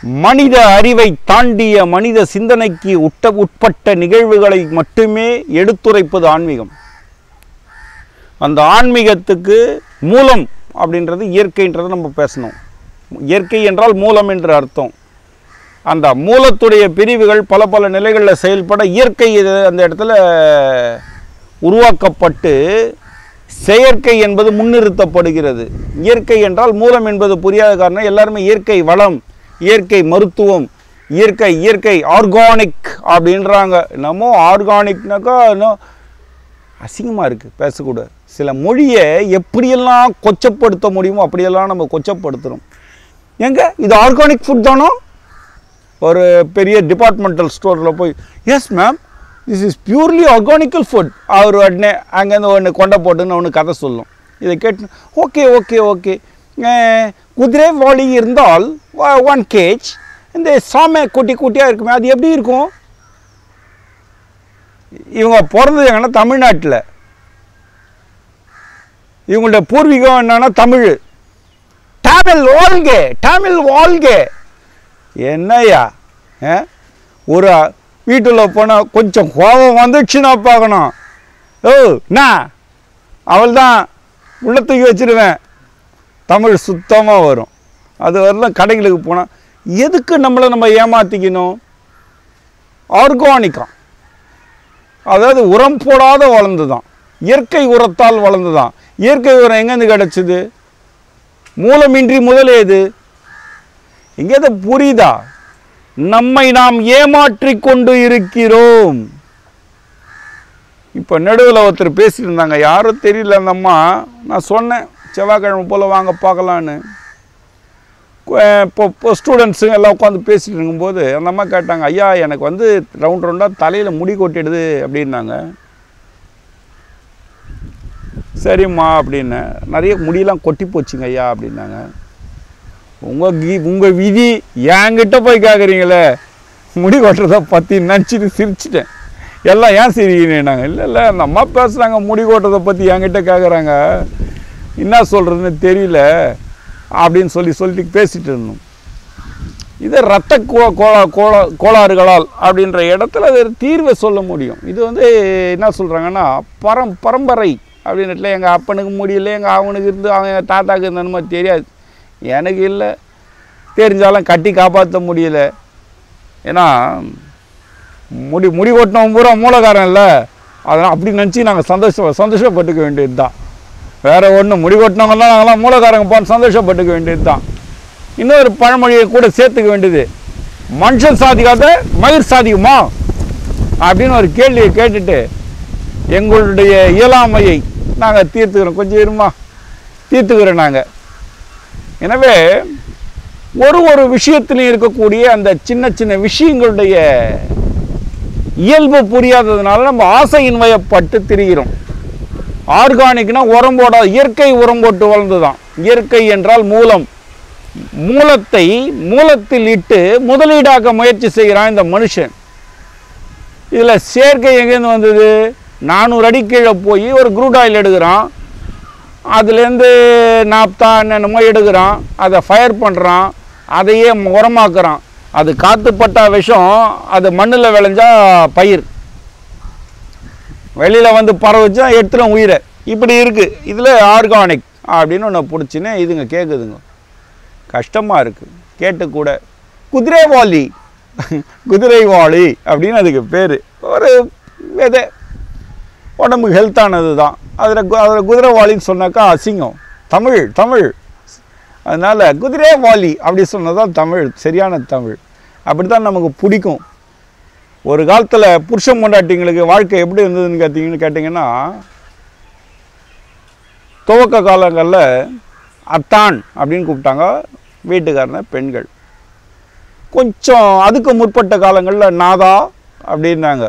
மனித அறிவை தாண்டிய மனித சிந்தனைக்கு உட்ட உட்பட்ட நிகழ்வுகளை மட்டுமே எடுத்துரைப்பது ஆன்மீகம் அந்த ஆன்மீகத்துக்கு மூலம் அப்படின்றது இயற்கைன்றதை நம்ம பேசணும் இயற்கை என்றால் மூலம் என்று அர்த்தம் அந்த மூலத்துடைய பிரிவுகள் பல பல நிலைகளில் செயல்பட இயற்கை இது அந்த இடத்துல உருவாக்கப்பட்டு செயற்கை என்பது முன்னிறுத்தப்படுகிறது இயற்கை என்றால் மூலம் என்பது புரியாத காரணம் எல்லாருமே இயற்கை வளம் இயற்கை மருத்துவம் இயற்கை இயற்கை ஆர்கானிக் அப்படின்றாங்க என்னமோ ஆர்கானிக்னாக்கா இன்னும் அசிங்கமாக இருக்குது பேசக்கூடாது சில மொழியை எப்படியெல்லாம் கொச்சப்படுத்த முடியுமோ அப்படியெல்லாம் நம்ம கொச்சப்படுத்துகிறோம் எங்க இது ஆர்கானிக் ஃபுட் தானோ ஒரு பெரிய டிபார்ட்மெண்டல் ஸ்டோரில் போய் yes ma'am this is purely organical food அவர் உடனே அங்கேருந்து ஒன்று கொண்டை போட்டுன்னு ஒன்று கதை சொல்லும் இதை கேட்டு ஓகே ஓகே ஓகே குதிரை வாளி இருந்தால் ஒன் கேஜ் இந்த சாமை குட்டி குட்டியாக இருக்குமே அது எப்படி இருக்கும் இவங்க பிறந்தது எங்கன்னா தமிழ்நாட்டில் இவங்களோட பூர்வீகம் என்னன்னா தமிழ் தமிழ் வாழ்கே தமிழ் வாழ்கே என்னய்யா ஆ? ஒரு வீட்டில் போனால் கொஞ்சம் கோபம் வந்துடுச்சுன்னா பார்க்கணும் ஓ நான் அவள் தான் உள்ள தூக்கி வச்சிருவேன் தமிழ் சுத்தமாக வரும் அது வரலாம் கடைகளுக்கு போனால் எதுக்கு நம்மளை நம்ம ஏமாற்றிக்கணும் ஆர்கானிக்கா அதாவது உரம் போடாத வளர்ந்து தான் இயற்கை உரத்தால் வளர்ந்து தான் இயற்கை உரம் எங்கேருந்து கிடச்சிது மூலமின்றி முதலேது எங்கேயாவது புரியுதா நம்மை நாம் ஏமாற்றிக் கொண்டு இருக்கிறோம் இப்போ நடுவில் ஒருத்தர் பேசிட்டு இருந்தாங்க யாரும் தெரியல அந்த அம்மா நான் சொன்னேன் செவ்வாய்க்கிழமை போல் வாங்க பார்க்கலான்னு கு- இப்போ இப்போ ஸ்டூடெண்ட்ஸுங்க எல்லாம் உட்காந்து பேசிட்டு இருக்கும்போது அந்த அம்மா கேட்டாங்க ஐயா எனக்கு வந்து ரவுண்ட் ரவுண்டாக தலையில் முடி கொட்டிடுது அப்படின்னாங்க சரிம்மா அப்படின்னு நிறைய முடியெல்லாம் கொட்டி போச்சுங்க ஐயா அப்படின்னாங்க உங்கள் கி உங்கள் விதி என்கிட்ட போய் கேட்குறீங்களே முடி கொட்டுறத பற்றி நினச்சிட்டு சிரிச்சிட்டேன் எல்லாம் ஏன் சிரிக்கிறீங்க நாங்கள் இல்லை இல்லை அந்த அம்மா பேசுகிறாங்க முடி கொட்டுறதை பற்றி என்கிட்ட கேட்குறாங்க என்ன சொல்கிறதுன்னு தெரியல அப்படின்னு சொல்லி சொல்லிட்டு பேசிட்டு இருந்தோம் இது ரத்த கோ கோளா- கோளா- கோளாறுகளால் அப்படின்ற இடத்துல அது தீர்வை சொல்ல முடியும் இது வந்து என்ன சொல்கிறாங்கன்னா பரம் பரம்பரை அப்படின்னுட்டுல எங்கள் அப்பனுக்கு முடியல எங்கள் அவனுக்கு இருந்து அவன் தாத்தாக்கு இருந்தனுமோ தெரியாது எனக்கு இல்லை தெரிஞ்சாலும் கட்டி காப்பாற்ற முடியல ஏன்னா முடி முடி கொட்டினவன் பூரா மூலகாரன் இல்லை அதனால் அப்படி நினச்சி நாங்கள் சந்தோஷம் சந்தோஷப்பட்டுக்க வேண்டியது தான் வேறு ஒன்றும் முடி கொட்டினவங்கலாம் நாங்களாம் மூலகாரங்க போன்னு சந்தோஷப்பட்டுக்க வேண்டியது தான் இன்னொரு பழமொழியை கூட சேர்த்துக்க வேண்டியது மனுஷன் சாதிக்காத மயிர் சாதிக்குமா அப்படின்னு ஒரு கேள்வியை கேட்டுட்டு எங்களுடைய இயலாமையை நாங்கள் தீர்த்துக்கிறோம் கொஞ்சம் இருமா தீர்த்துக்கிறோம் நாங்கள் எனவே ஒரு ஒரு விஷயத்திலையும் இருக்கக்கூடிய அந்த சின்ன சின்ன விஷயங்களுடைய இயல்பு புரியாததுனால நம்ம ஆசையின் வயப்பட்டு திரிகிறோம் ஆர்கானிக்னா உரம் போடாத இயற்கை உரம் போட்டு வளர்ந்துதான் இயற்கை என்றால் மூலம் மூலத்தை மூலத்தில் இட்டு முதலீடாக்க முயற்சி செய்கிறான் இந்த மனுஷன் இதில் செயற்கை எங்கேருந்து வந்தது நானூறு அடி கீழே போய் ஒரு குரூட் ஆயில் எடுக்கிறான் அதுலேருந்து நாப்தா என்னென்னமோ எடுக்கிறான் அதை ஃபயர் பண்ணுறான் அதையே உரமாக்குறான் அது காத்துப்பட்ட விஷம் அது மண்ணில் விளைஞ்சா பயிர் வெளியில் வந்து பரவச்சா எடுத்துடும் உயிரை இப்படி இருக்குது இதில் ஆர்கானிக் அப்படின்னு ஒன்று பிடிச்சின்னு இதுங்க கேட்குதுங்க கஷ்டமாக இருக்குது கேட்டு கூட குதிரைவாலி குதிரைவாளி அப்படின்னு அதுக்கு பேர் ஒரு விதை உடம்புக்கு ஹெல்த்தானது தான் அதில் அதில் குதிரைவாளின்னு சொன்னாக்கா அசிங்கம் தமிழ் தமிழ் அதனால் குதிரைவாலி அப்படி சொன்னதான் தமிழ் சரியான தமிழ் அப்படி தான் நமக்கு பிடிக்கும் ஒரு காலத்தில் புருஷன் பொண்டாட்டிங்களுக்கு வாழ்க்கை எப்படி இருந்ததுன்னு கேட்டிங்கன்னு கேட்டிங்கன்னா துவக்க காலங்களில் அத்தான் அப்படின்னு கூப்பிட்டாங்க வீட்டுக்காரனை பெண்கள் கொஞ்சம் அதுக்கு முற்பட்ட காலங்களில் நாதா அப்படின்னாங்க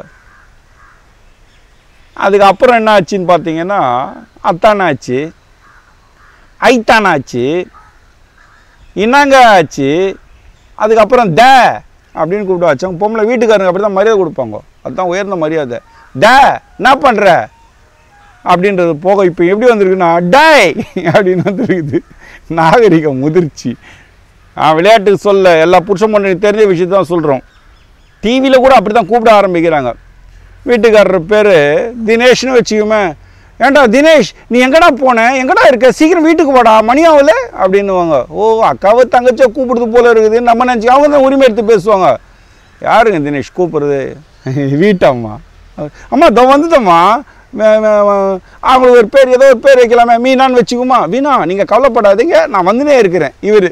அதுக்கு அப்புறம் என்ன ஆச்சுன்னு பார்த்தீங்கன்னா அத்தான் ஆச்சு ஐத்தான் ஆச்சு இன்னாங்க ஆச்சு அதுக்கப்புறம் த அப்படின்னு கூப்பிட்டு வச்சாங்க பொம்பளை வீட்டுக்காரங்க அப்படி தான் மரியாதை கொடுப்பாங்க அதுதான் உயர்ந்த மரியாதை ட என்ன பண்ணுற அப்படின்றது போக இப்போ எப்படி வந்திருக்குன்னா டை அப்படின்னு வந்துருக்குது நாகரிகம் முதிர்ச்சி நான் விளையாட்டுக்கு சொல்ல எல்லா புருஷன் பொண்ணுக்கு தெரிஞ்ச விஷயத்தை தான் சொல்கிறோம் டிவியில் கூட அப்படி தான் கூப்பிட ஆரம்பிக்கிறாங்க வீட்டுக்காரர் பேர் தினேஷ்னு வச்சுக்குமே ஏன்டா தினேஷ் நீ எங்கடா போன எங்கடா இருக்க சீக்கிரம் வீட்டுக்கு போடா மணி ஆகல அப்படின்னுவாங்க ஓ அக்காவை தங்கச்சியை கூப்பிடுறது போல இருக்குது நம்ம நினச்சி அவங்க தான் உரிமை எடுத்து பேசுவாங்க யாருங்க தினேஷ் கூப்பிடுறது வீட்டம்மா அம்மா இதோ வந்துட்டம்மா வே- வே- வே- அவங்களுக்கு ஒரு பேர் ஏதோ ஒரு பேர் வைக்கலாமே மீனான்னு வச்சுக்குமா வீணா நீங்கள் கவலைப்படாதீங்க நான் வந்துனே இருக்கிறேன் இவர்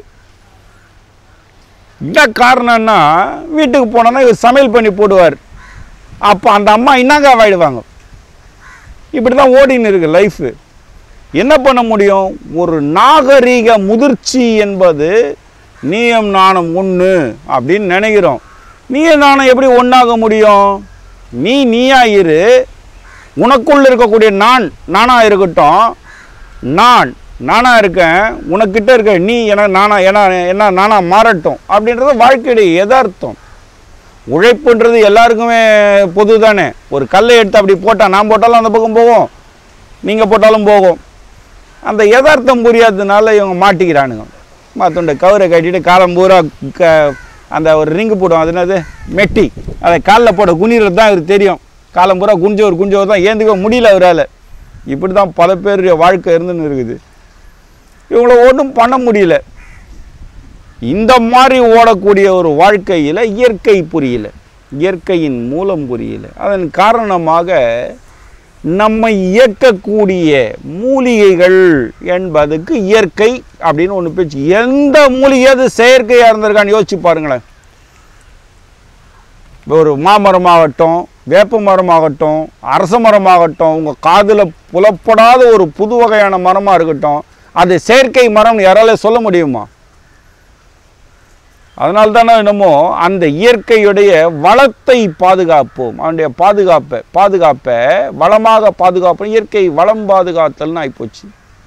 என்ன காரணம்னா வீட்டுக்கு போனோன்னா இவர் சமையல் பண்ணி போடுவார் அப்போ அந்த அம்மா என்னங்க ஆயிடுவாங்க இப்படி தான் ஓடின்னு இருக்கு லைஃபு என்ன பண்ண முடியும் ஒரு நாகரீக முதிர்ச்சி என்பது நீயம் நாணம் ஒன்று அப்படின்னு நினைக்கிறோம் நீயும் நாணம் எப்படி ஒன்றாக முடியும் நீ நீயா இரு உனக்குள்ள இருக்கக்கூடிய நான் நானா இருக்கட்டும் நான் நானா இருக்கேன் உனக்கிட்ட இருக்க நீ என நானா என என்ன நானா மாறட்டும் அப்படின்றது வாழ்க்கையுடைய யதார்த்தம் உழைப்புன்றது எல்லாருக்குமே பொது தானே ஒரு கல்லை எடுத்து அப்படி போட்டால் நான் போட்டாலும் அந்த பக்கம் போகும் நீங்கள் போட்டாலும் போகும் அந்த யதார்த்தம் புரியாததுனால இவங்க மாட்டிக்கிறானுங்க மாத்தோண்ட கவரை கட்டிட்டு காலம் பூரா க அந்த ஒரு ரிங்கு போடும் அது என்னது மெட்டி அதை காலில் போட குனிறது தான் இவருக்கு தெரியும் காலம் பூரா குஞ்சவர் குஞ்சவர் தான் ஏந்துக்க முடியல அவரால் இப்படி தான் பல பேருடைய வாழ்க்கை இருந்துன்னு இருக்குது இவங்கள ஒன்றும் பண்ண முடியல இந்த மாதிரி ஓடக்கூடிய ஒரு வாழ்க்கையில் இயற்கை புரியல இயற்கையின் மூலம் புரியல அதன் காரணமாக நம்மை இயக்கக்கூடிய மூலிகைகள் என்பதுக்கு இயற்கை அப்படின்னு ஒன்று பேச்சு எந்த மூலிகை அது செயற்கையாக இருந்திருக்கான்னு யோசிச்சு பாருங்களேன் இப்போ ஒரு மாமரமாகட்டும் வேப்ப மரமாகட்டும் அரச மரமாகட்டும் உங்கள் காதில் புலப்படாத ஒரு புது வகையான மரமாக இருக்கட்டும் அது செயற்கை மரம்னு யாரால சொல்ல முடியுமா அதனால தானே என்னமோ அந்த இயற்கையுடைய வளத்தை பாதுகாப்போம் அவனுடைய பாதுகாப்பை பாதுகாப்பை வளமாக பாதுகாப்போம் இயற்கை வளம் பாதுகாத்தல்னு ஆகிப்போச்சு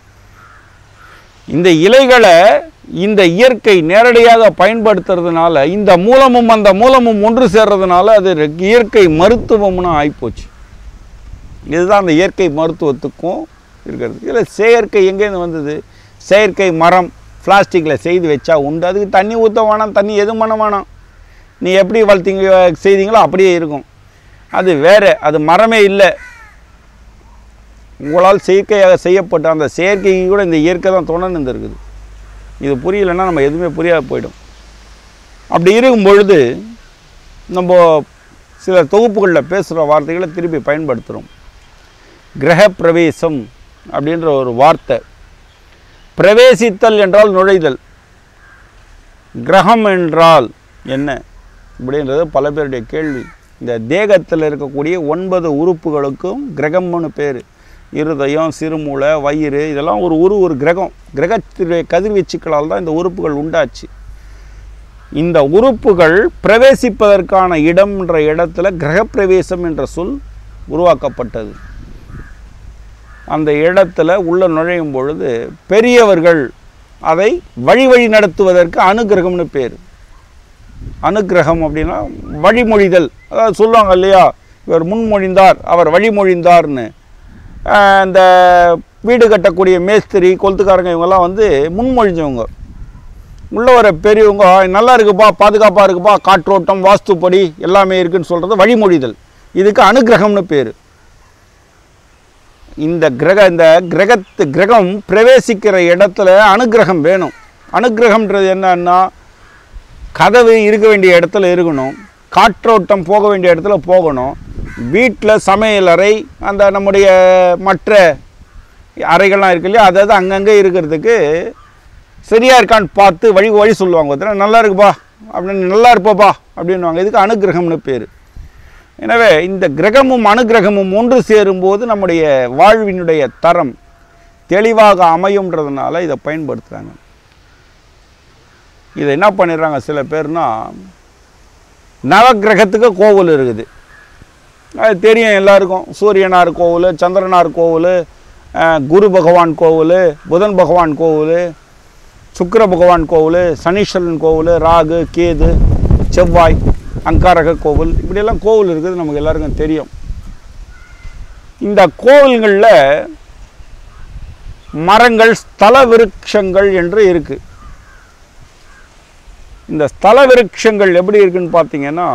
இந்த இலைகளை இந்த இயற்கை நேரடியாக பயன்படுத்துறதுனால இந்த மூலமும் அந்த மூலமும் ஒன்று சேர்றதுனால அது இயற்கை மருத்துவம்னு ஆகிப்போச்சு இதுதான் அந்த இயற்கை மருத்துவத்துக்கும் இருக்கிறது இதில் செயற்கை எங்கேருந்து வந்தது செயற்கை மரம் பிளாஸ்டிக்கில் செய்து வச்சா உண்டு அதுக்கு தண்ணி ஊற்ற வேணாம் தண்ணி எதுவும் பண்ண வேணாம் நீ எப்படி வளர்த்தீங்க செய்தீங்களோ அப்படியே இருக்கும் அது வேறு அது மரமே இல்லை உங்களால் செயற்கையாக செய்யப்பட்ட அந்த செயற்கைக்கு கூட இந்த இயற்கை தான் தொடர்ந்து இருக்குது இது புரியலைன்னா நம்ம எதுவுமே புரியாத போயிடும் அப்படி இருக்கும் பொழுது நம்ம சில தொகுப்புகளில் பேசுகிற வார்த்தைகளை திருப்பி பயன்படுத்துகிறோம் கிரக பிரவேசம் அப்படின்ற ஒரு வார்த்தை பிரவேசித்தல் என்றால் நுழைதல் கிரகம் என்றால் என்ன அப்படின்றது பல பேருடைய கேள்வி இந்த தேகத்தில் இருக்கக்கூடிய ஒன்பது உறுப்புகளுக்கும் கிரகம்னு பேர் இருதயம் சிறுமூளை வயிறு இதெல்லாம் ஒரு உரு ஒரு கிரகம் கிரகத்துடைய கதிர்வீச்சுக்களால் தான் இந்த உறுப்புகள் உண்டாச்சு இந்த உறுப்புகள் பிரவேசிப்பதற்கான இடம்ன்ற இடத்துல கிரகப்பிரவேசம் என்ற சொல் உருவாக்கப்பட்டது அந்த இடத்துல உள்ள நுழையும் பொழுது பெரியவர்கள் அதை வழி வழி நடத்துவதற்கு அனுகிரகம்னு பேர் அனுகிரகம் அப்படின்னா வழிமொழிதல் அதாவது சொல்லுவாங்க இல்லையா இவர் முன்மொழிந்தார் அவர் வழிமொழிந்தார்னு ஆஹ் இந்த வீடு கட்டக்கூடிய மேஸ்திரி கொளுத்துக்காரங்க இவங்கெல்லாம் வந்து முன்மொழிஞ்சவங்க உள்ள வர பெரியவங்க நல்லா இருக்குப்பா பாதுகாப்பாக இருக்குப்பா காற்றோட்டம் வாஸ்துப்படி எல்லாமே இருக்குன்னு சொல்கிறது வழிமொழிதல் இதுக்கு அனுகிரகம்னு பேர் இந்த கிரக இந்த கிரகத்து கிரகம் பிரவேசிக்கிற இடத்துல அனுகிரகம் வேணும் அனுகிரகம்ன்றது என்னன்னா கதவு இருக்க வேண்டிய இடத்துல இருக்கணும் காற்றோட்டம் போக வேண்டிய இடத்துல போகணும் வீட்டில் சமையலறை அந்த நம்முடைய மற்ற அறைகள்லாம் இருக்கு இல்லையா அதாவது அங்கங்கே இருக்கிறதுக்கு சரியாக இருக்கான்னு பார்த்து வழி வழி சொல்லுவாங்க ஒருத்தர் நல்லா இருக்குப்பா அப்படின்னு நல்லா இருப்பப்பா அப்படின்னுவாங்க இதுக்கு அனுகிரகம்னு பேர் எனவே இந்த கிரகமும் அனுகிரகமும் ஒன்று சேரும்போது நம்முடைய வாழ்வினுடைய தரம் தெளிவாக அமையும்ன்றதுனால இதை பயன்படுத்துகிறாங்க இதை என்ன பண்ணிடுறாங்க சில பேர்னா நவக்கிரகத்துக்கு கோவில் இருக்குது அது தெரியும் எல்லாருக்கும் சூரியனார் கோவில் சந்திரனார் கோவில் அஹ், குரு பகவான் கோவில் புதன் பகவான் கோவில் சுக்கிர பகவான் கோவில் சனீஸ்வரன் கோவில் ராகு கேது செவ்வாய் அங்காரக கோவில் இப்படியெல்லாம் கோவில் இருக்குது நமக்கு எல்லாருக்கும் தெரியும் இந்த கோவில்களில் மரங்கள் ஸ்தல விருட்சங்கள் என்று இருக்குது இந்த ஸ்தல விருட்சங்கள் எப்படி இருக்குன்னு பார்த்தீங்கன்னா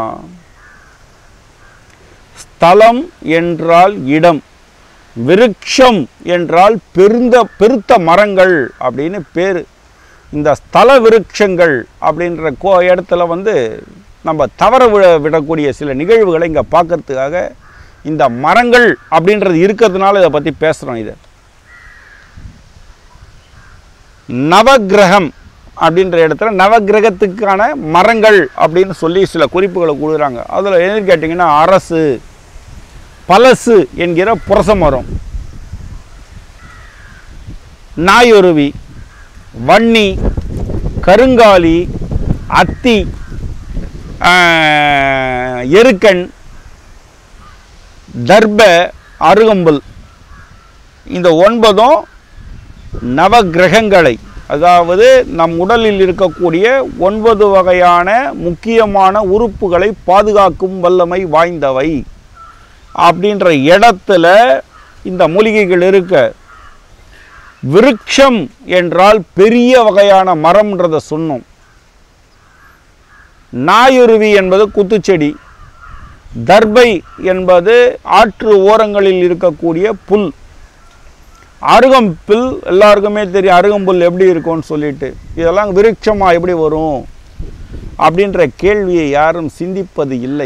ஸ்தலம் என்றால் இடம் விருட்சம் என்றால் பெருந்த பெருத்த மரங்கள் அப்படின்னு பேர் இந்த ஸ்தல விருட்சங்கள் அப்படின்ற கோ இடத்துல வந்து நம்ம தவற விட விடக்கூடிய சில நிகழ்வுகளை இங்கே பார்க்கறதுக்காக இந்த மரங்கள் அப்படின்றது இருக்கிறதுனால இதை பற்றி பேசுகிறோம் இதை நவக்கிரகம் அப்படின்ற இடத்துல நவக்கிரகத்துக்கான மரங்கள் அப்படின்னு சொல்லி சில குறிப்புகளை கொடுக்குறாங்க அதில் எதுன்னு கேட்டிங்கன்னா அரசு பலசு என்கிற புரச மரம் நாயொருவி வன்னி கருங்காலி அத்தி ஆஹ், எருக்கன் தர்ப அருகம்புல் இந்த ஒன்பதும் நவக்கிரகங்களை அதாவது நம் உடலில் இருக்கக்கூடிய ஒன்பது வகையான முக்கியமான உறுப்புகளை பாதுகாக்கும் வல்லமை வாய்ந்தவை அப்படின்ற இடத்துல இந்த மூலிகைகள் இருக்க விருட்சம் என்றால் பெரிய வகையான மரம்ன்றதை சொன்னோம் நாயுருவி என்பது குத்துச்செடி தர்பை என்பது ஆற்று ஓரங்களில் இருக்கக்கூடிய புல் அருகம்புல் எல்லாருக்குமே தெரியும் அருகம்புல் எப்படி இருக்கும்னு சொல்லிட்டு இதெல்லாம் விருட்சமாக எப்படி வரும் அப்படின்ற கேள்வியை யாரும் சிந்திப்பது இல்லை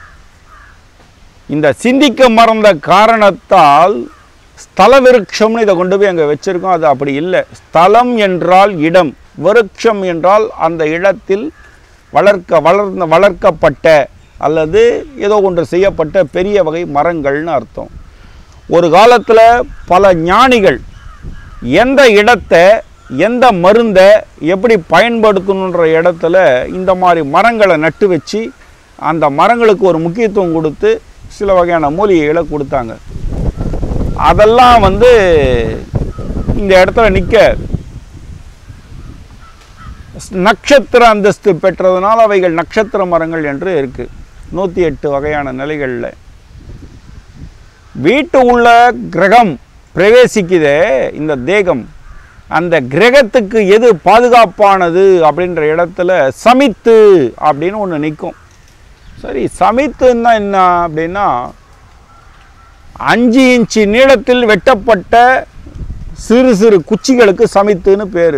இந்த சிந்திக்க மறந்த காரணத்தால் ஸ்தல விருட்சம்னு இதை கொண்டு போய் அங்கே வச்சிருக்கோம் அது அப்படி இல்லை ஸ்தலம் என்றால் இடம் விருட்சம் என்றால் அந்த இடத்தில் வளர்க்க வளர்ந்த வளர்க்கப்பட்ட அல்லது ஏதோ ஒன்று செய்யப்பட்ட பெரிய வகை மரங்கள்னு அர்த்தம் ஒரு காலத்தில் பல ஞானிகள் எந்த இடத்தை எந்த மருந்தை எப்படி பயன்படுத்தணுன்ற இடத்துல இந்த மாதிரி மரங்களை நட்டு வச்சு அந்த மரங்களுக்கு ஒரு முக்கியத்துவம் கொடுத்து சில வகையான மூலிகைகளை கொடுத்தாங்க அதெல்லாம் வந்து இந்த இடத்துல நிற்க நட்சத்திர அந்தஸ்து பெற்றதுனால அவைகள் நட்சத்திர மரங்கள் என்று இருக்கு நூற்றி எட்டு வகையான நிலைகளில் வீட்டு உள்ள கிரகம் பிரவேசிக்குதே இந்த தேகம் அந்த கிரகத்துக்கு எது பாதுகாப்பானது அப்படின்ற இடத்துல சமித்து அப்படின்னு ஒன்று நிற்கும் சரி சமித்துன்னா என்ன அப்படின்னா அஞ்சு இன்ச்சு நீளத்தில் வெட்டப்பட்ட சிறு சிறு குச்சிகளுக்கு சமித்துன்னு பேர்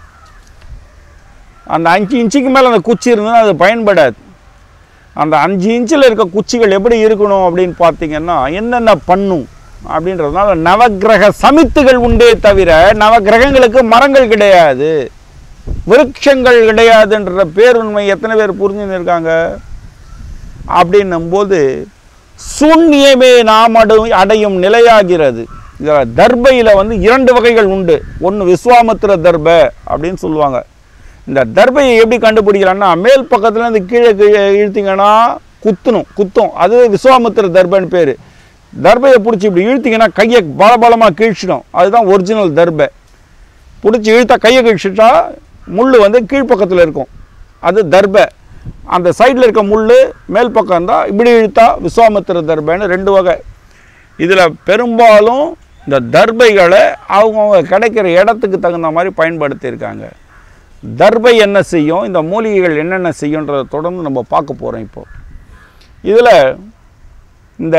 அந்த அஞ்சு இன்ச்சுக்கு மேலே அந்த குச்சி இருந்ததுன்னா அது பயன்படாது அந்த அஞ்சு இன்ச்சில் இருக்க குச்சிகள் எப்படி இருக்கணும் அப்படின்னு பார்த்தீங்கன்னா என்னென்ன பண்ணும் அப்படின்றதுனால நவக்கிரக சமித்துகள் உண்டே தவிர நவக்கிரகங்களுக்கு மரங்கள் கிடையாது விருட்சங்கள் கிடையாதுன்ற பேருண்மை எத்தனை பேர் புரிஞ்சுன்னு இருக்காங்க அப்படின்னும்போது சூன்யமே நாம் அடு அடையும் நிலையாகிறது இதில் தர்பையில் வந்து இரண்டு வகைகள் உண்டு ஒன்று விஸ்வாமித்திர தர்ப அப்படின்னு சொல்லுவாங்க இந்த தர்பையை எப்படி கண்டுபிடிக்கலாம்னா மேல் பக்கத்துல இருந்து கீழே கீழே இழுத்தீங்கன்னா குத்தணும் குத்தும் அது விஸ்வாமித்திர தர்பன்னு பேர் தர்பையை பிடிச்சி இப்படி இழுத்தீங்கன்னா கையை பலபலமாக கீழ்ச்சிடும் அதுதான் ஒரிஜினல் தர்பை பிடிச்சி இழுத்தா கையை கீழ்ச்சிட்டா முள் வந்து கீழ்ப்பக்கத்தில் இருக்கும் அது தர்பை அந்த சைடில் இருக்க முள் மேல் பக்கம் இருந்தால் இப்படி இழுத்தா விஸ்வாமித்திர தர்பைன்னு ரெண்டு வகை இதில் பெரும்பாலும் இந்த தர்பைகளை அவங்கவுங்க கிடைக்கிற இடத்துக்கு தகுந்த மாதிரி பயன்படுத்தியிருக்காங்க தர்பை என்ன செய்யும் இந்த மூலிகைகள் என்னென்ன செய்யுன்றதை தொடர்ந்து நம்ம பார்க்க போகிறோம் இப்போ இதில் இந்த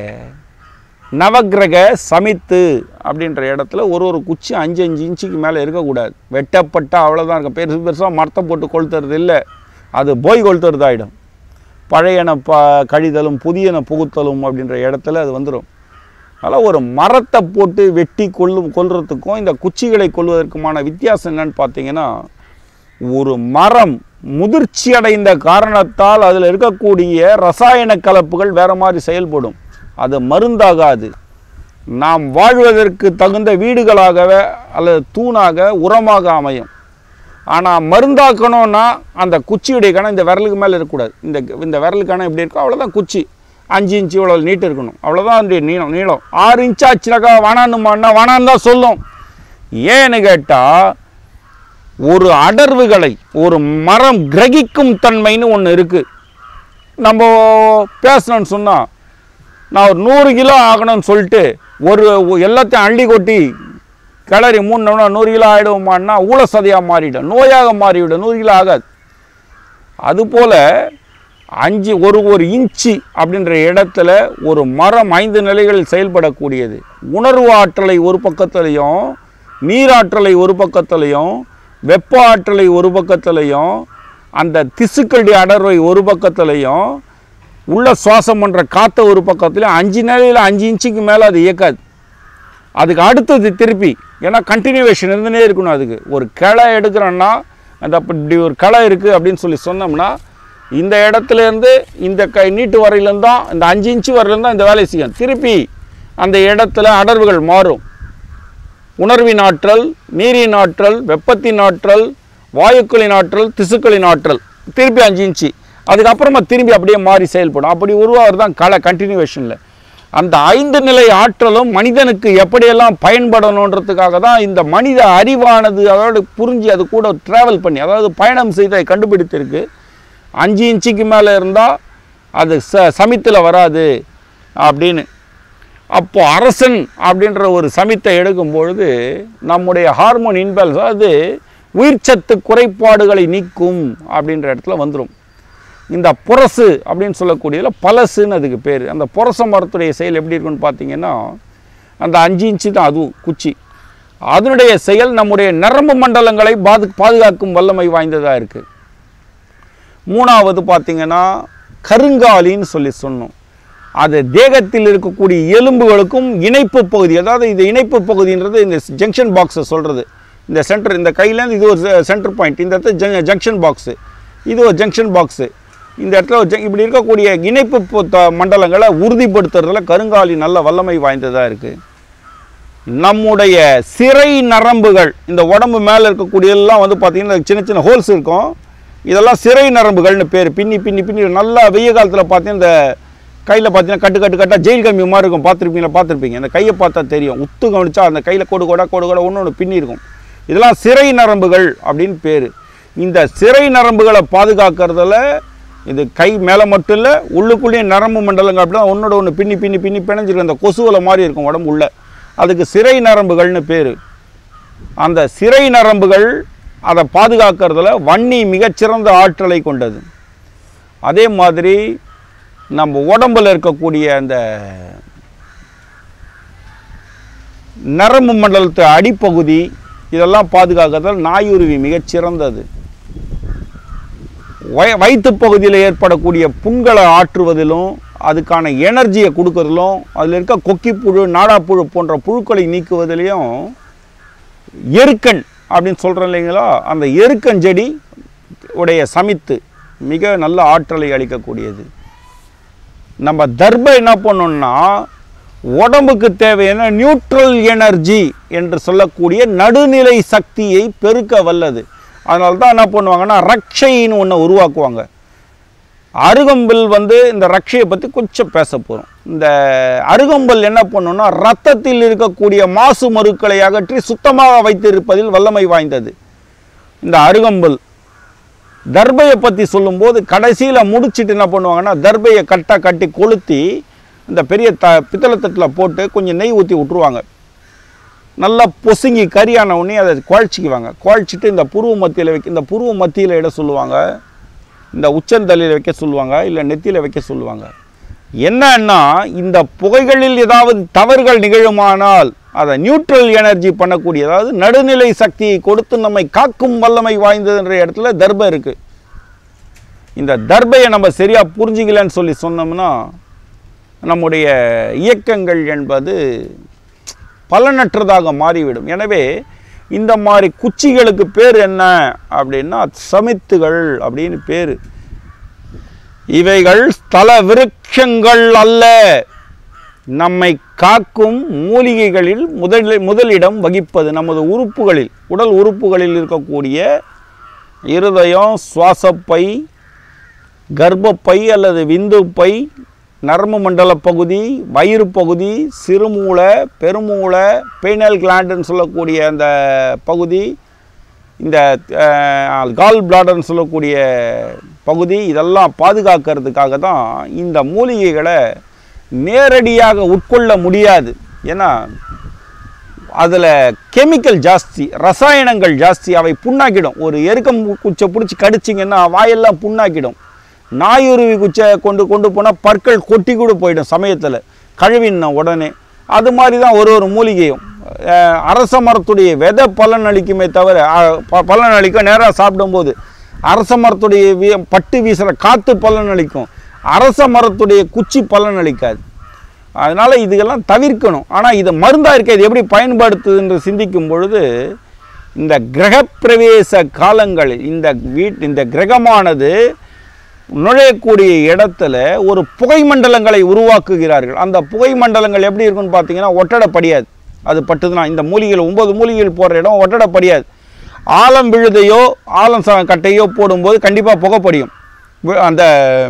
நவக்கிரக சமித்து அப்படின்ற இடத்துல ஒரு ஒரு குச்சி அஞ்சு அஞ்சு இன்ச்சுக்கு மேலே இருக்கக்கூடாது வெட்டப்பட்டா அவ்வளோதான் இருக்கும் பெருசு பெருசாக மரத்தை போட்டு கொளுத்துறது இல்லை அது போய் கொளுத்துறதாயிடும் பழையன ப கழிதலும் புதியன புகுத்தலும் அப்படின்ற இடத்துல அது வந்துடும் அதனால் ஒரு மரத்தை போட்டு வெட்டி கொல்லும் கொல்றதுக்கும் இந்த குச்சிகளை கொல்வதற்குமான வித்தியாசம் என்னன்னு பார்த்தீங்கன்னா ஒரு மரம் முதிர்ச்சி அடைந்த காரணத்தால் அதில் இருக்கக்கூடிய ரசாயன கலப்புகள் வேற மாதிரி செயல்படும் அது மருந்தாகாது நாம் வாழ்வதற்கு தகுந்த வீடுகளாகவே அல்லது தூணாக உரமாக அமையும் ஆனால் மருந்தாக்கணும்னா அந்த குச்சியுடைய கணம் இந்த விரலுக்கு மேலே இருக்கக்கூடாது இந்த இந்த விரலுக்கு கணம் எப்படி இருக்கோ அவ்வளோதான் குச்சி அஞ்சு இன்ச்சு இவ்வளோ நீட்டு இருக்கணும் அவ்வளோதான் அதனுடைய நீளம் நீளம் ஆறு இன்ச்சு ஆச்சுனாக்கா வேணான்னுமான்னா வேணான்னு தான் சொல்லும் ஏன்னு கேட்டால் ஒரு அடர்வுகளை ஒரு மரம் கிரகிக்கும் தன்மைன்னு ஒன்று இருக்குது நம்ம பேசணும்னு சொன்னால் நான் ஒரு நூறு கிலோ ஆகணும்னு சொல்லிட்டு ஒரு எல்லாத்தையும் அள்ளி கொட்டி கிளறி மூணுனா நூறு கிலோ ஆகிடுவோமான்னா ஊழ சதையாக மாறிடும் நோயாக மாறிவிடும் நூறு கிலோ ஆகாது அதுபோல் அஞ்சு ஒரு ஒரு இன்ச்சு அப்படின்ற இடத்துல ஒரு மரம் ஐந்து நிலைகளில் செயல்படக்கூடியது உணர்வு ஆற்றலை ஒரு பக்கத்துலையும் நீராற்றலை ஒரு பக்கத்துலையும் வெப்ப ஆற்றலை ஒரு பக்கத்துலையும் அந்த திசுக்களுடைய அடர்வை ஒரு பக்கத்துலையும் உள்ள சுவாசம் பண்ணுற காற்றை ஒரு பக்கத்துலையும் அஞ்சு நிலையில் அஞ்சு இன்ச்சுக்கு மேலே அது இயக்காது அதுக்கு அடுத்தது திருப்பி ஏன்னா கண்டினியூவேஷன் இருந்துனே இருக்கணும் அதுக்கு ஒரு கிளை எடுக்கிறோன்னா அந்த அப்ப இப்படி ஒரு கிளை இருக்குது அப்படின்னு சொல்லி சொன்னோம்னா இந்த இடத்துல இருந்து இந்த கை நீட்டு வரையிலேருந்து தான் இந்த அஞ்சு இன்ச்சு வரையிலேருந்து தான் இந்த வேலையை செய்யும் திருப்பி அந்த இடத்துல அடர்வுகள் மாறும் உணர்வின் ஆற்றல் நீரின் ஆற்றல் வெப்பத்தின் ஆற்றல் வாயுக்களின் ஆற்றல் திசுக்களின் ஆற்றல் திருப்பி அஞ்சு இன்ச்சு அதுக்கப்புறமா திரும்பி அப்படியே மாறி செயல்படும் அப்படி உருவாகிறது தான் கலை கண்டினியூவேஷனில் அந்த ஐந்து நிலை ஆற்றலும் மனிதனுக்கு எப்படியெல்லாம் பயன்படணுன்றதுக்காக தான் இந்த மனித அறிவானது அதோட புரிஞ்சு அது கூட ட்ராவல் பண்ணி அதாவது பயணம் செய்து அதை கண்டுபிடித்திருக்கு அஞ்சு இன்ச்சுக்கு மேலே இருந்தால் அது ச சமித்தில் வராது அப்படின்னு அப்போ அரசன் அப்படின்ற ஒரு சமித்தை எடுக்கும் பொழுது நம்முடைய ஹார்மோன் இன்பேலன்ஸ் அது உயிர்ச்சத்து குறைபாடுகளை நீக்கும் அப்படின்ற இடத்துல வந்துடும் இந்த புரசு அப்படின்னு சொல்லக்கூடியதில் பலசுன்னு அதுக்கு பேர் அந்த புரச மரத்துடைய செயல் எப்படி இருக்குன்னு பார்த்தீங்கன்னா அந்த அஞ்சு இன்ச்சு தான் அதுவும் குச்சி அதனுடைய செயல் நம்முடைய நரம்பு மண்டலங்களை பாது பாதுகாக்கும் வல்லமை வாய்ந்ததாக இருக்குது மூணாவது பார்த்தீங்கன்னா கருங்காலின்னு சொல்லி சொன்னோம் அது தேகத்தில் இருக்கக்கூடிய எலும்புகளுக்கும் இணைப்பு பகுதி அதாவது இது இணைப்பு பகுதின்றது இந்த ஜங்ஷன் பாக்ஸை சொல்கிறது இந்த சென்டர் இந்த கையிலேருந்து இது ஒரு சென்டர் பாயிண்ட் இந்த இடத்துல ஜங்ஷன் பாக்ஸு இது ஒரு ஜங்ஷன் பாக்ஸு இந்த இடத்துல ஒரு jun- இப்படி இருக்கக்கூடிய இணைப்பு பொ- த- மண்டலங்களை உறுதிப்படுத்துறதுல கருங்காலி நல்ல வல்லமை வாய்ந்ததாக இருக்குது நம்முடைய சிறை நரம்புகள் இந்த உடம்பு மேலே இருக்கக்கூடியதெல்லாம் வந்து பார்த்திங்கன்னா சின்ன சின்ன ஹோல்ஸ் இருக்கும் இதெல்லாம் சிறை நரம்புகள்னு பேர் பின்னி பின்னி பின்னி நல்லா வெய்ய காலத்தில் பார்த்தீங்கன்னா இந்த கையில் பார்த்தீங்கன்னா கட்டு கட்டு கட்டாக ஜெயில் கம்பி மாதிரி இருக்கும் பார்த்துருப்பீங்களா பார்த்துருப்பீங்க அந்த கையை பார்த்தா தெரியும் உத்து கவனிச்சா அந்த கையில் கோடு கோடா கோடு கோடா ஒன்று ஒன்று பின்னி இருக்கும் இதெல்லாம் சிறை நரம்புகள் அப்படின்னு பேர் இந்த சிறை நரம்புகளை பாதுகாக்கிறதுல இது கை மேலே மட்டும் இல்லை உள்ளுக்குள்ளேயும் நரம்பு மண்டலங்கள் அப்படி தான் ஒன்றோட ஒன்று பின்னி பின்னி பின்னி பிணைஞ்சிருக்கும் அந்த கொசுவலை மாதிரி இருக்கும் உடம்பு உள்ள அதுக்கு சிறை நரம்புகள்னு பேர் அந்த சிறை நரம்புகள் அதை பாதுகாக்கிறதுல வன்னி மிகச்சிறந்த ஆற்றலை கொண்டது அதே மாதிரி நம்ம உடம்புல இருக்கக்கூடிய அந்த நரம்பு மண்டலத்து அடிப்பகுதி இதெல்லாம் பாதுகாக்கிறதுல நாயுருவி மிகச்சிறந்தது வய வயிற்று பகுதியில் ஏற்படக்கூடிய புண்களை ஆற்றுவதிலும் அதுக்கான எனர்ஜியை கொடுக்கறதிலும் அதில் இருக்க கொக்கிப்புழு நாடாப்புழு போன்ற புழுக்களை நீக்குவதிலையும் எருக்கன் அப்படின்னு சொல்கிறோம் இல்லைங்களா அந்த எருக்கன் செடி உடைய சமித்து மிக நல்ல ஆற்றலை அளிக்கக்கூடியது நம்ம தர்பை என்ன பண்ணோம்னா உடம்புக்கு தேவையான நியூட்ரல் எனர்ஜி என்று சொல்லக்கூடிய நடுநிலை சக்தியை பெருக்க வல்லது அதனால தான் என்ன பண்ணுவாங்கன்னா ரக்ஷைன்னு ஒன்று உருவாக்குவாங்க அருகம்புல் வந்து இந்த ரக்ஷையை பற்றி கொஞ்சம் பேச போகிறோம் இந்த அருகம்புல் என்ன பண்ணுன்னா ரத்தத்தில் இருக்கக்கூடிய மாசு மருக்களை அகற்றி சுத்தமாக வைத்திருப்பதில் வல்லமை வாய்ந்தது இந்த அருகம்புல் தர்பையை பற்றி சொல்லும்போது கடைசியில் முடிச்சிட்டு என்ன பண்ணுவாங்கன்னா தர்பையை கட்டாக கட்டி கொளுத்தி இந்த பெரிய த பித்தளை தட்டில் போட்டு கொஞ்சம் நெய் ஊற்றி விட்ருவாங்க நல்லா பொசுங்கி கறியான உடனே அதை குழச்சிக்குவாங்க குழச்சிட்டு இந்த புருவ மத்தியில் வைக்க இந்த புருவ மத்தியில் இட சொல்லுவாங்க இந்த உச்சந்தலையில் வைக்க சொல்லுவாங்க இல்லை நெத்தியில் வைக்க சொல்லுவாங்க என்னன்னா இந்த புகைகளில் ஏதாவது தவறுகள் நிகழுமானால் அதை நியூட்ரல் எனர்ஜி பண்ணக்கூடிய அதாவது நடுநிலை சக்தியை கொடுத்து நம்மை காக்கும் வல்லமை வாய்ந்ததுன்ற இடத்துல தர்பை இருக்கு இந்த தர்பையை நம்ம சரியா புரிஞ்சிக்கலன்னு சொல்லி சொன்னோம்னா நம்முடைய இயக்கங்கள் என்பது பலனற்றதாக மாறிவிடும் எனவே இந்த மாதிரி குச்சிகளுக்கு பேர் என்ன அப்படின்னா சமித்துகள் அப்படின்னு பேர் இவைகள் ஸ்தல விருட்சங்கள் அல்ல நம்மை காக்கும் மூலிகைகளில் முதல் முதலிடம் வகிப்பது நமது உறுப்புகளில் உடல் உறுப்புகளில் இருக்கக்கூடிய இருதயம் சுவாசப்பை கர்ப்பப்பை அல்லது விந்துப்பை நரம்பு மண்டல பகுதி வயிறு பகுதி சிறுமூளை பெருமூளை பீனல் கிளாண்டுன்னு சொல்லக்கூடிய அந்த பகுதி இந்த கால் பிளாடர்னு சொல்லக்கூடிய பகுதி இதெல்லாம் பாதுகாக்கிறதுக்காக தான் இந்த மூலிகைகளை நேரடியாக உட்கொள்ள முடியாது ஏன்னா அதில் கெமிக்கல் ஜாஸ்தி ரசாயனங்கள் ஜாஸ்தி அவை புண்ணாக்கிடும் ஒரு எருக்கம் குச்சை பிடிச்சி கடிச்சிங்கன்னா வாயெல்லாம் புண்ணாக்கிடும் நாயுருவி குச்சை கொண்டு கொண்டு போனால் பற்கள் கொட்டி கூட போயிடும் சமயத்தில் கழுவின உடனே அது மாதிரி தான் ஒரு ஒரு மூலிகையும் அஹ், அரச மரத்துடைய விதை பலன் அளிக்குமே தவிர அஹ், ப- பலன் அளிக்கும் நேராக சாப்பிடும்போது அரச மரத்துடைய வீ- பட்டு வீசுகிற காற்று பலன் அளிக்கும் அரச மரத்துடைய குச்சி பலன் அளிக்காது அதனால் இதுக்கெல்லாம் தவிர்க்கணும் ஆனால் இதை மருந்தாக இருக்க இது எப்படி பயன்படுத்துது என்று சிந்திக்கும் பொழுது இந்த கிரகப்பிரவேச காலங்களில் இந்த வீட் இந்த கிரகமானது நுழையக்கூடிய இடத்துல ஒரு புகை மண்டலங்களை உருவாக்குகிறார்கள் அந்த புகை மண்டலங்கள் எப்படி இருக்குன்னு பார்த்தீங்கன்னா ஒட்டடப்படியாது அது பட்டுதுன்னா இந்த மூலிகைகள் ஒன்பது மூலிகைகள் போடுற இடம் ஒட்டடப்படியாது ஆலம் விழுதையோ ஆலம் ச கட்டையோ போடும்போது கண்டிப்பாக புகைப்படியும் வி- அந்த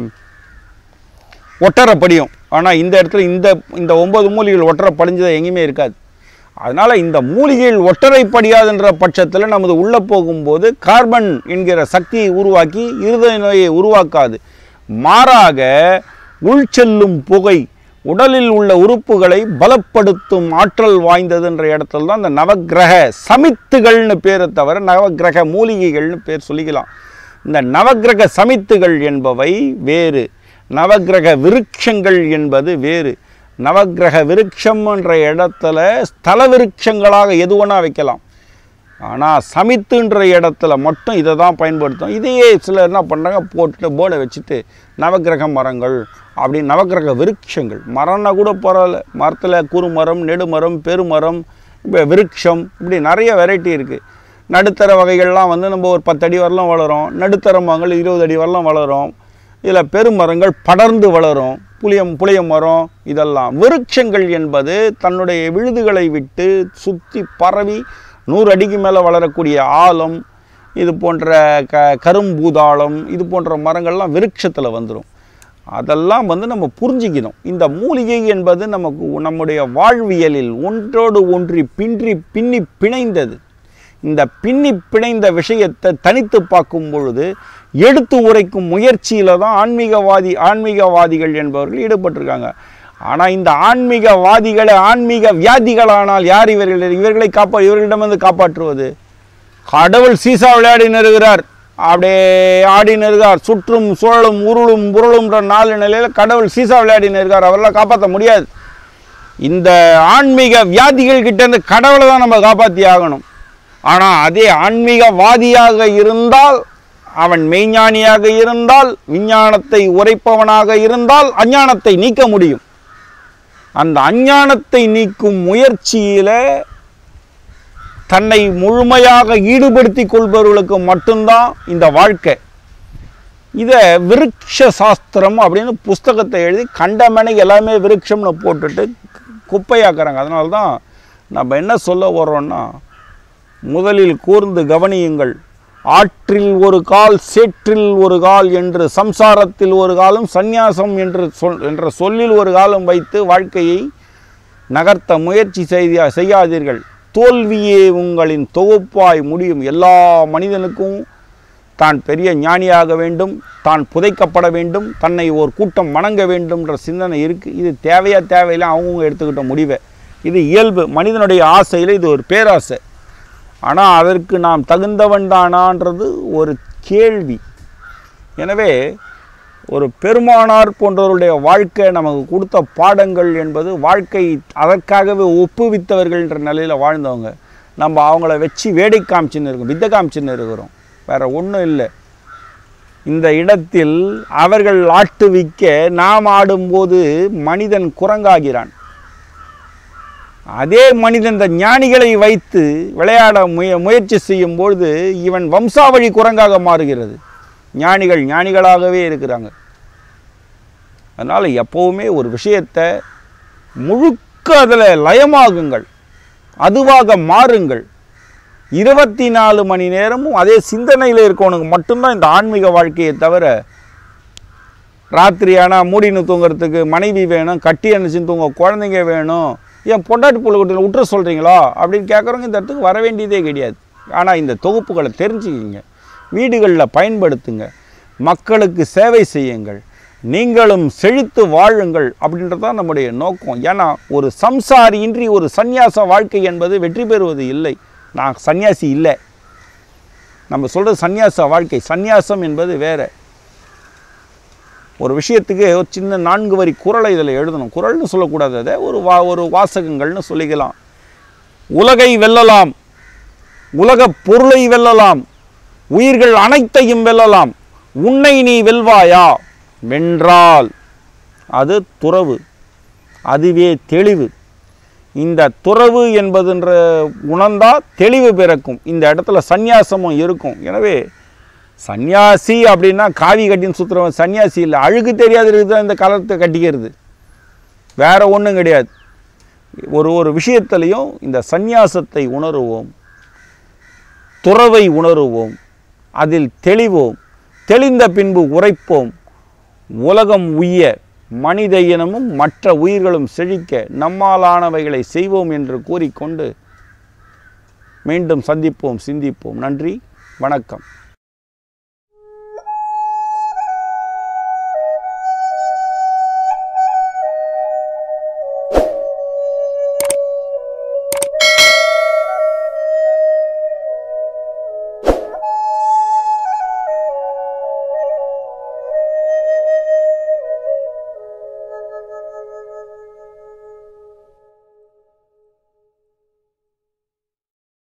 ஒட்டரை படியும் ஆனால் இந்த இடத்துல இந்த இந்த ஒன்பது மூலிகைகள் ஒட்டரை படிஞ்சது எங்கேயுமே இருக்காது அதனால் இந்த மூலிகைகள் ஒட்டரை படியாதுன்ற பட்சத்தில் நமது உள்ளே போகும்போது கார்பன் என்கிற சக்தியை உருவாக்கி இருதய நோயை உருவாக்காது மாறாக உள்செல்லும் புகை உடலில் உள்ள உறுப்புகளை பலப்படுத்தும் ஆற்றல் வாய்ந்ததுன்ற இடத்துல தான் இந்த நவக்கிரக சமித்துகள்னு பேரை தவிர நவக்கிரக மூலிகைகள்னு பேர் சொல்லிக்கலாம் இந்த நவக்கிரக சமித்துகள் என்பவை வேறு நவக்கிரக விருட்சங்கள் என்பது வேறு நவக்கிரக விருட்சம் என்ற இடத்துல ஸ்தல விருட்சங்களாக எது வேணா வைக்கலாம் ஆனால் சமித்துன்ற இடத்துல மட்டும் இதை தான் பயன்படுத்தும் இதையே சிலர் என்ன பண்ணுறாங்க போட்டுட்டு போர்டை வச்சுட்டு நவக்கிரக மரங்கள் அப்படி நவக்கிரக விருட்சங்கள் மரம்னா கூட பரவாயில்ல மரத்தில் குறுமரம் நெடுமரம் பெருமரம் இப்போ விருட்சம் இப்படி நிறைய வெரைட்டி இருக்குது நடுத்தர வகைகள்லாம் வந்து நம்ம ஒரு பத்து அடி வரலாம் வளரும் நடுத்தர மரங்கள் இருபது அடி வரலாம் வளரும் இதில் பெருமரங்கள் படர்ந்து வளரும் புளியம் புளிய மரம் இதெல்லாம் விருட்சங்கள் என்பது தன்னுடைய விழுதுகளை விட்டு சுற்றி பரவி நூறு அடிக்கு மேலே வளரக்கூடிய ஆலம் இது போன்ற க கரும்பூதாளம் இது போன்ற மரங்கள்லாம் விருட்சத்தில் வந்துடும் அதெல்லாம் வந்து நம்ம புரிஞ்சிக்கணும் இந்த மூலிகை என்பது நமக்கு நம்முடைய வாழ்வியலில் ஒன்றோடு ஒன்றி பின்றி பின்னி பிணைந்தது இந்த பின்னி பிணைந்த விஷயத்தை தனித்து பார்க்கும் பொழுது எடுத்து உரைக்கும் முயற்சியில் தான் ஆன்மீகவாதி ஆன்மீகவாதிகள் என்பவர்கள் ஈடுபட்டிருக்காங்க ஆனால் இந்த ஆன்மீகவாதிகளை ஆன்மீக வியாதிகளானால் யார் இவர்கள் இவர்களை காப்பா இவர்களிடமிருந்து காப்பாற்றுவது கடவுள் சீசா விளையாடி நிறுகிறார் அப்படியே ஆடி நிறுகிறார் சுற்றும் சுழலும் உருளும் உருளும்ன்ற நாலு நிலையில் கடவுள் சீசா விளையாடி நிறுகிறார் அவரெல்லாம் காப்பாற்ற முடியாது இந்த ஆன்மீக வியாதிகள் கிட்ட இருந்து கடவுளை தான் நம்ம காப்பாற்றி ஆகணும் ஆனால் அதே ஆன்மீகவாதியாக இருந்தால் அவன் மெய்ஞானியாக இருந்தால் விஞ்ஞானத்தை உரைப்பவனாக இருந்தால் அஞ்ஞானத்தை நீக்க முடியும் அந்த அஞ்ஞானத்தை நீக்கும் முயற்சியில தன்னை முழுமையாக ஈடுபடுத்தி கொள்பவர்களுக்கு மட்டும்தான் இந்த வாழ்க்கை இதை விருட்ச சாஸ்திரம் அப்படின்னு புஸ்தகத்தை எழுதி கண்டமனை எல்லாமே விருட்சம்னு போட்டுட்டு குப்பையாக்குறாங்க அதனால தான் நம்ம என்ன சொல்ல வர்றோம்னா முதலில் கூர்ந்து கவனியுங்கள் ஆற்றில் ஒரு கால் சேற்றில் ஒரு கால் என்று சம்சாரத்தில் ஒரு காலம் சந்நியாசம் என்று சொல் என்ற சொல்லில் ஒரு காலம் வைத்து வாழ்க்கையை நகர்த்த முயற்சி செய்ய செய்யாதீர்கள் தோல்வியே உங்களின் தொகுப்பாய் முடியும் எல்லா மனிதனுக்கும் தான் பெரிய ஞானியாக வேண்டும் தான் புதைக்கப்பட வேண்டும் தன்னை ஒரு கூட்டம் வணங்க வேண்டும்ன்ற சிந்தனை இருக்குது இது தேவையா தேவையில்லை அவங்கவுங்க எடுத்துக்கிட்ட முடிவை இது இயல்பு மனிதனுடைய ஆசையில் இது ஒரு பேராசை ஆனால் அதற்கு நாம் தகுந்தவன் தானான்றது ஒரு கேள்வி எனவே ஒரு பெருமானார் போன்றவருடைய வாழ்க்கை நமக்கு கொடுத்த பாடங்கள் என்பது வாழ்க்கை அதற்காகவே ஒப்புவித்தவர்கள்ன்ற நிலையில் வாழ்ந்தவங்க நம்ம அவங்கள வச்சு வேடை காமிச்சின்னு இருக்கோம் வித்தை காமிச்சின்னு இருக்கிறோம் வேற ஒன்றும் இல்லை இந்த இடத்தில் அவர்கள் ஆட்டுவிக்க நாம் ஆடும்போது மனிதன் குரங்காகிறான் அதே மனிதன் இந்த ஞானிகளை வைத்து விளையாட முய முயற்சி செய்யும் பொழுது இவன் வம்சாவழி குரங்காக மாறுகிறது ஞானிகள் ஞானிகளாகவே இருக்கிறாங்க அதனால் எப்போவுமே ஒரு விஷயத்தை முழுக்க அதில் லயமாகுங்கள் அதுவாக மாறுங்கள் இருபத்தி நாலு மணி நேரமும் அதே சிந்தனையில் இருக்கவனுக்கு மட்டும்தான் இந்த ஆன்மீக வாழ்க்கையை தவிர ராத்திரி ஆனால் மூடின்னு தூங்குறதுக்கு மனைவி வேணும் கட்டி அணைச்சின்னு தூங்க குழந்தைங்க வேணும் ஏன் பொண்டாட்டி புள்ள விட்டுற சொல்கிறீங்களா அப்படின்னு கேட்குறவங்க இந்த இடத்துக்கு வர வேண்டியதே கிடையாது ஆனால் இந்த தொகுப்புகளை தெரிஞ்சுக்கிங்க வீடுகளில் பயன்படுத்துங்க மக்களுக்கு சேவை செய்யுங்கள் நீங்களும் செழித்து வாழுங்கள் அப்படின்றது தான் நம்முடைய நோக்கம் ஏன்னா ஒரு சம்சாரியின்றி ஒரு சந்நியாச வாழ்க்கை என்பது வெற்றி பெறுவது இல்லை நான் சந்நியாசி இல்லை நம்ம சொல்கிறது சந்நியாச வாழ்க்கை சந்நியாசம் என்பது வேற ஒரு விஷயத்துக்கு ஒரு சின்ன நான்கு வரி குறளை இதில் எழுதணும் குறள்னு சொல்லக்கூடாது அதை ஒரு வா ஒரு வாசகங்கள்னு சொல்லிக்கலாம் உலகை வெல்லலாம் உலகப் பொருளை வெல்லலாம் உயிர்கள் அனைத்தையும் வெல்லலாம் உன்னை நீ வெல்வாயா வென்றால் அது துறவு அதுவே தெளிவு இந்த துறவு என்பதுன்ற உணர்ந்தா தெளிவு பிறக்கும் இந்த இடத்துல சந்நியாசமும் இருக்கும் எனவே சந்நியாசி அப்படின்னா காவி கட்டின்னு சுற்றுறவன் சன்னியாசி இல்லை அழுக்கு தெரியாது தான் இந்த கலத்தை கட்டிக்கிறது வேற ஒன்றும் கிடையாது ஒரு ஒரு விஷயத்திலையும் இந்த சந்நியாசத்தை உணருவோம் துறவை உணருவோம் அதில் தெளிவோம் தெளிந்த பின்பு உரைப்போம் உலகம் உய்ய மனித இனமும் மற்ற உயிர்களும் செழிக்க நம்மாலானவைகளை செய்வோம் என்று கூறிக்கொண்டு மீண்டும் சந்திப்போம் சிந்திப்போம் நன்றி வணக்கம்